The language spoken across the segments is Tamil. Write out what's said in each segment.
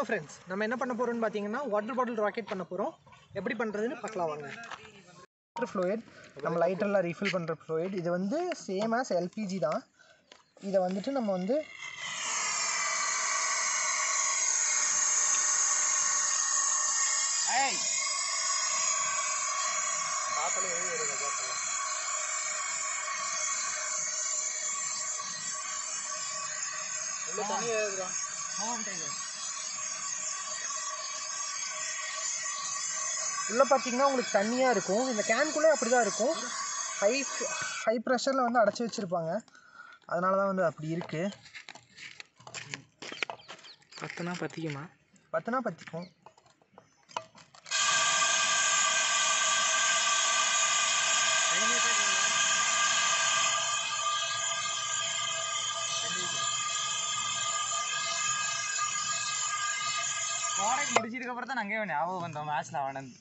ஹலோ ஃப்ரெண்ட்ஸ் நம்ம என்ன பண்ண போகிறோம்னு பார்த்தீங்கன்னா வாட்டர் பாட்டில் ராக்கெட் பண்ண போகிறோம் எப்படி பண்ணுறதுன்னு பார்க்கலாம் வாங்க வாட்டர் ஃப்ளூயிட் நம்ம லைட்டரில் ரீஃபில் பண்ணுற ஃப்ளூயிட் இது வந்து சேம் ஆஸ் எல்பிஜி தான் இதை வந்துட்டு நம்ம வந்து உள்ளே பார்த்தீங்கன்னா உங்களுக்கு தண்ணியாக இருக்கும் இந்த கேனுக்குள்ளே அப்படி தான் இருக்கும் ஹை ஹை ப்ரெஷரில் வந்து அடைச்சி வச்சுருப்பாங்க அதனால தான் வந்து அப்படி இருக்குது பத்துனா பத்திக்குமா பத்துனா பற்றிக்கும் கோடைக்கு முடிச்சதுக்கு அப்புறம் தான் அங்கே ஞாபகம் வந்தோம் மேட்ச்ல அவனது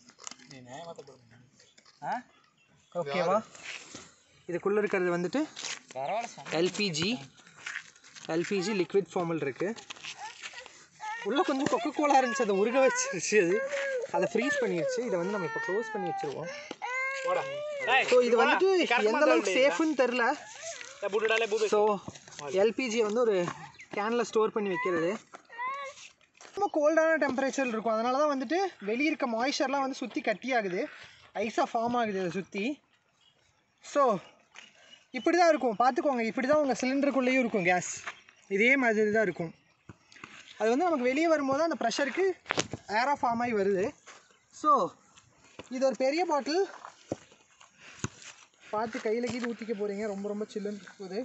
ஆ ஓகேவா இதுக்குள்ளே இருக்கிறது வந்துட்டு பரவாயில்ல எல்பிஜி எல்பிஜி லிக்விட் ஃபார்மல் இருக்குது உள்ளே கொஞ்சம் கொக்கோ கோலா இருந்துச்சு அதை உருக வச்சிருச்சு அது அதை ஃப்ரீஸ் பண்ணிடுச்சு இதை வந்து நம்ம இப்போ க்ளோஸ் பண்ணி வச்சுருவோம் ஸோ இது வந்துட்டு எந்த அளவுக்கு சேஃப்னு தெரில ஸோ எல்பிஜி வந்து ஒரு கேனில் ஸ்டோர் பண்ணி வைக்கிறது ரொம்ப கோல்டான டெம்பரேச்சர் இருக்கும் அதனால தான் வந்துட்டு வெளியே இருக்க மாய்ச்சர்லாம் வந்து சுற்றி கட்டியாகுது ஐஸாக ஃபார்ம் ஆகுது அதை சுற்றி ஸோ இப்படி தான் இருக்கும் பார்த்துக்கோங்க இப்படி தான் உங்கள் சிலிண்டருக்குள்ளேயும் இருக்கும் கேஸ் இதே மாதிரி தான் இருக்கும் அது வந்து நமக்கு வெளியே வரும்போது அந்த ப்ரெஷருக்கு ஏராக ஃபார்ம் ஆகி வருது ஸோ இது ஒரு பெரிய பாட்டில் பார்த்து கையில் கீது ஊற்றிக்க போகிறீங்க ரொம்ப ரொம்ப சில்லுன்னு இருக்குது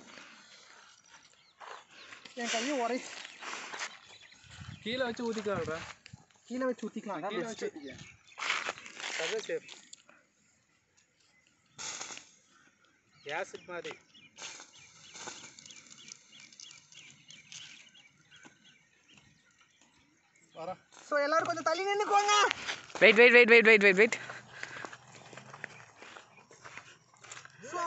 என் கையை உரை கீழே வச்சு ஊற்றிக்கலாம்டா கீழே வச்சு ஊற்றிக்கலாம் அதான் பெஸ்ட்டு அதான் சரி கேஸ் மாதிரி ஸோ எல்லாரும் கொஞ்சம் தள்ளி நின்றுக்கோங்க wait wait wait wait wait wait wait so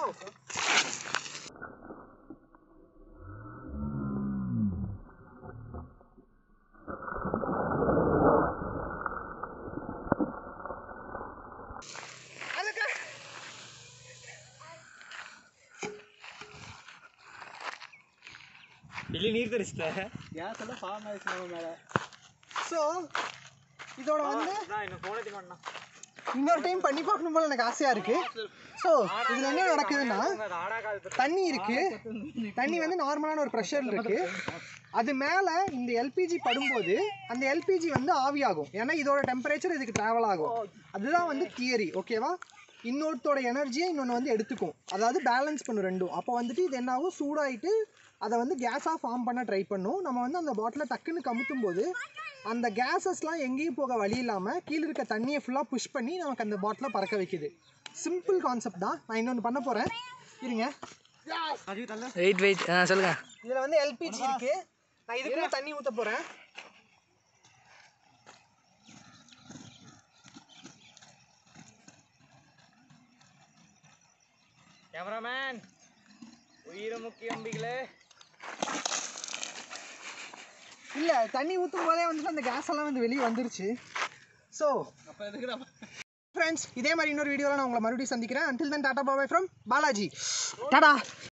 ಇಲ್ಲಿ ನೀರು ತರಿಸ್ತಾ ಗ್ಯಾಸ್ ಎಲ್ಲ ಫಾರ್ಮ್ ಆಯ್ತು ನಮ್ಮ ಮೇಲೆ ஸோ இதோட வந்து ಇನ್ನು ಫೋನ್ ಐತಿ ಮಣ್ಣ இன்னொரு டைம் பண்ணி பார்க்கணும் போல எனக்கு ஆசையாக இருக்குது ஸோ இதில் என்ன நடக்குதுன்னா தண்ணி இருக்கு தண்ணி வந்து நார்மலான ஒரு ப்ரெஷர் இருக்கு அது மேலே இந்த எல்பிஜி படும்போது அந்த எல்பிஜி வந்து ஆவியாகும் ஏன்னா இதோட டெம்பரேச்சர் இதுக்கு ட்ராவல் ஆகும் அதுதான் வந்து தியரி ஓகேவா இன்னொருத்தோட எனர்ஜியை இன்னொன்று வந்து எடுத்துக்கும் அதாவது பேலன்ஸ் பண்ணும் ரெண்டும் அப்போ வந்துட்டு இது என்ன ஆகும் சூடாயிட்டு அதை வந்து கேஸாக ஃபார்ம் பண்ண ட்ரை பண்ணும் நம்ம வந்து அந்த பாட்டிலை டக்குன்னு கமுத்தும் போது அந்த கேஸஸ்லாம் எங்கேயும் போக வழி இல்லாமல் கீழே இருக்க தண்ணியை ஃபுல்லாக புஷ் பண்ணி நமக்கு அந்த பாட்டிலை பறக்க வைக்குது சிம்பிள் கான்செப்ட் தான் நான் இன்னொன்று பண்ண போகிறேன் இருங்க வெயிட் வெயிட் ஆ சொல்லுங்க இதில் வந்து எல்பிஜி இருக்கு நான் இதுக்குள்ள தண்ணி ஊற்ற போகிறேன் கேமராமேன் உயிர முக்கிய அம்பிகளே இல்லை தண்ணி ஊற்றும் போதே வந்துட்டு அந்த கேஸ் எல்லாம் வந்து வெளியே வந்துருச்சு ஸோ அப்போ எதுக்குடா ஃப்ரெண்ட்ஸ் இதே மாதிரி இன்னொரு வீடியோவில் நான் உங்களை மறுபடியும் சந்திக்கிறேன் until then tata bye bye from Balaji Tata